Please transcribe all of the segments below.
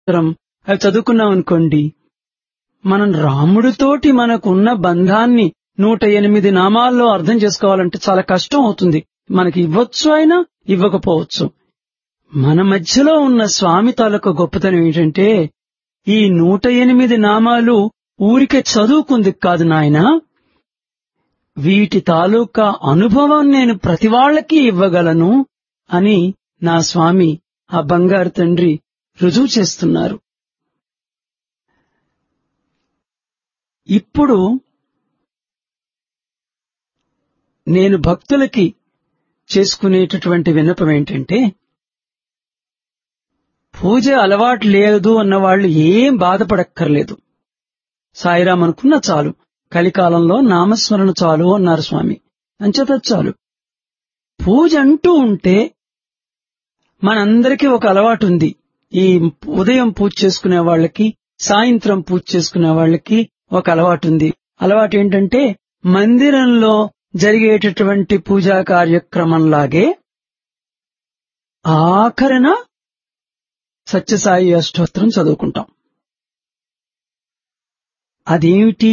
అష్టోత్తరం అవి చదువుకున్నాం అనుకోండి మనం రాముడితోటి మనకున్న బంధాన్ని నూట ఎనిమిది నామాల్లో అర్థం చేసుకోవాలంటే చాలా కష్టం అవుతుంది మనకి ఇవ్వచ్చు అయినా ఇవ్వకపోవచ్చు మన మధ్యలో ఉన్న స్వామి తాలూకు గొప్పతనం ఏంటంటే ఈ నూట ఎనిమిది నామాలు ఊరికే చదువుకుంది కాదు నాయనా వీటి తాలూకా అనుభవం నేను ప్రతి వాళ్ళకి ఇవ్వగలను అని నా స్వామి ఆ బంగారు తండ్రి రుజువు చేస్తున్నారు ఇప్పుడు నేను భక్తులకి చేసుకునేటటువంటి విన్నపం ఏంటంటే పూజ అలవాటు లేదు అన్న వాళ్ళు ఏం బాధపడక్కర్లేదు సాయిరాం అనుకున్న చాలు కలికాలంలో నామస్మరణ చాలు అన్నారు స్వామి అంచేత చాలు పూజ అంటూ ఉంటే మనందరికీ ఒక అలవాటు ఉంది ఈ ఉదయం పూజ చేసుకునే వాళ్ళకి సాయంత్రం పూజ చేసుకునే వాళ్ళకి ఒక అలవాటు ఉంది అలవాటు ఏంటంటే మందిరంలో జరిగేటటువంటి పూజా కార్యక్రమంలాగే ఆఖరణ సత్యసాయి అష్టోత్తరం చదువుకుంటాం అదేమిటి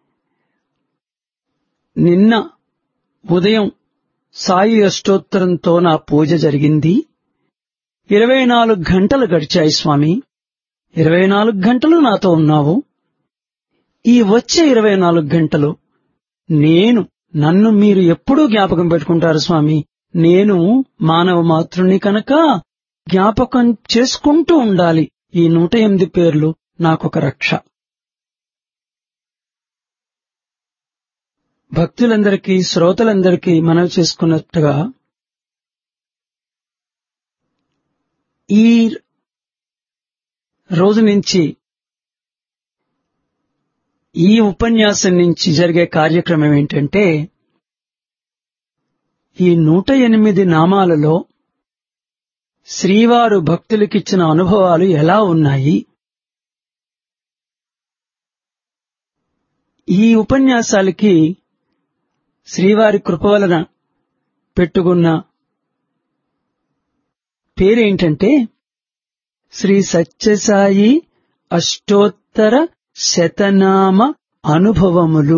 నిన్న ఉదయం సాయి అష్టోత్తరంతో నా పూజ జరిగింది ఇరవై నాలుగు గంటలు గడిచాయి స్వామి ఇరవై నాలుగు గంటలు నాతో ఉన్నావు ఈ వచ్చే ఇరవై నాలుగు గంటలు నేను నన్ను మీరు ఎప్పుడూ జ్ఞాపకం పెట్టుకుంటారు స్వామి నేను మానవ మాతృని కనుక జ్ఞాపకం చేసుకుంటూ ఉండాలి ఈ నూట ఎనిమిది పేర్లు నాకొక రక్ష భక్తులందరికీ శ్రోతలందరికీ మనవి చేసుకున్నట్టుగా ఈ రోజు నుంచి ఈ ఉపన్యాసం నుంచి జరిగే కార్యక్రమం ఏంటంటే ఈ నూట ఎనిమిది నామాలలో శ్రీవారు భక్తులకిచ్చిన అనుభవాలు ఎలా ఉన్నాయి ఈ ఉపన్యాసాలకి శ్రీవారి కృప వలన పెట్టుకున్న పేరేంటంటే శ్రీ సత్యసాయి అష్టోత్తర శతనామ అనుభవములు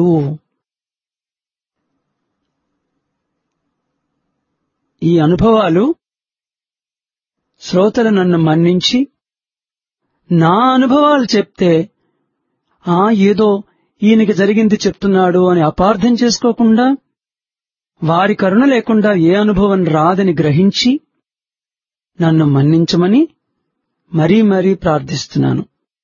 ఈ అనుభవాలు శ్రోతలు నన్ను మన్నించి నా అనుభవాలు చెప్తే ఆ ఏదో ఈయనకి జరిగింది చెప్తున్నాడు అని అపార్థం చేసుకోకుండా వారి కరుణ లేకుండా ఏ అనుభవం రాదని గ్రహించి నన్ను మన్నించమని మరీ మరీ ప్రార్థిస్తున్నాను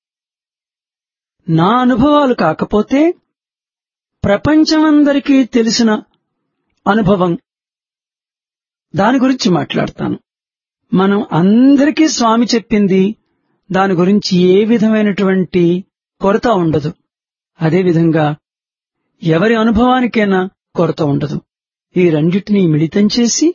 నా అనుభవాలు కాకపోతే ప్రపంచమందరికీ తెలిసిన అనుభవం దాని గురించి మాట్లాడతాను మనం అందరికీ స్వామి చెప్పింది దాని గురించి ఏ విధమైనటువంటి కొరత ఉండదు అదేవిధంగా ఎవరి అనుభవానికైనా కొరత ఉండదు ఈ రెండింటినీ మిళితం చేసి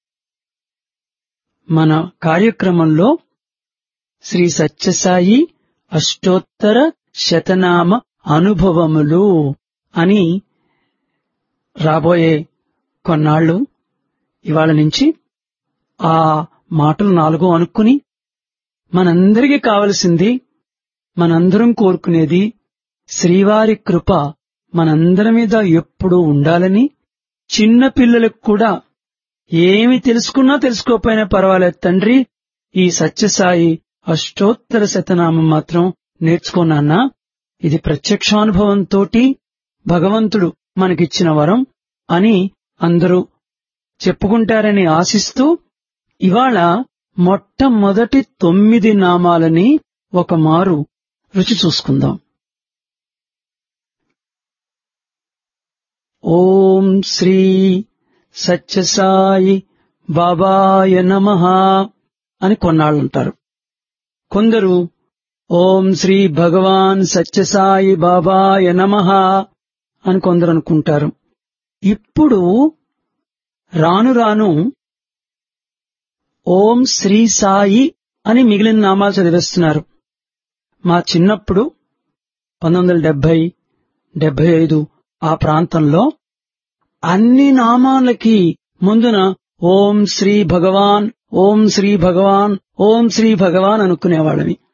మన కార్యక్రమంలో శ్రీ సత్యసాయి అష్టోత్తర శతనామ అనుభవములు అని రాబోయే కొన్నాళ్లు ఇవాళ నుంచి ఆ మాటలు నాలుగో అనుకుని మనందరికీ కావలసింది మనందరం కోరుకునేది శ్రీవారి కృప మనందరి మీద ఎప్పుడూ ఉండాలని చిన్న పిల్లలకు కూడా ఏమి తెలుసుకున్నా తెలుసుకోకపోయినా పర్వాలేదు తండ్రి ఈ సత్యసాయి అష్టోత్తర శతనామం మాత్రం నేర్చుకున్నానా ఇది ప్రత్యక్షానుభవంతోటి భగవంతుడు మనకిచ్చిన వరం అని అందరూ చెప్పుకుంటారని ఆశిస్తూ ఇవాళ మొట్టమొదటి తొమ్మిది నామాలని ఒక మారు రుచి చూసుకుందాం ఓం శ్రీ సత్యసాయి బాబాయ నమః అని కొన్నాళ్ళుంటారు కొందరు ఓం శ్రీ భగవాన్ సత్యసాయి బాబాయ నమః అని కొందరు అనుకుంటారు ఇప్పుడు రాను రాను ఓం శ్రీ సాయి అని మిగిలిన నామాలు చదివేస్తున్నారు మా చిన్నప్పుడు పంతొమ్మిది వందల డెబ్బై డెబ్బై ఐదు ఆ ప్రాంతంలో అన్ని నామాలకి ముందున ఓం శ్రీ భగవాన్ ఓం శ్రీ భగవాన్ ఓం శ్రీ భగవాన్ అనుకునేవాళ్ళమి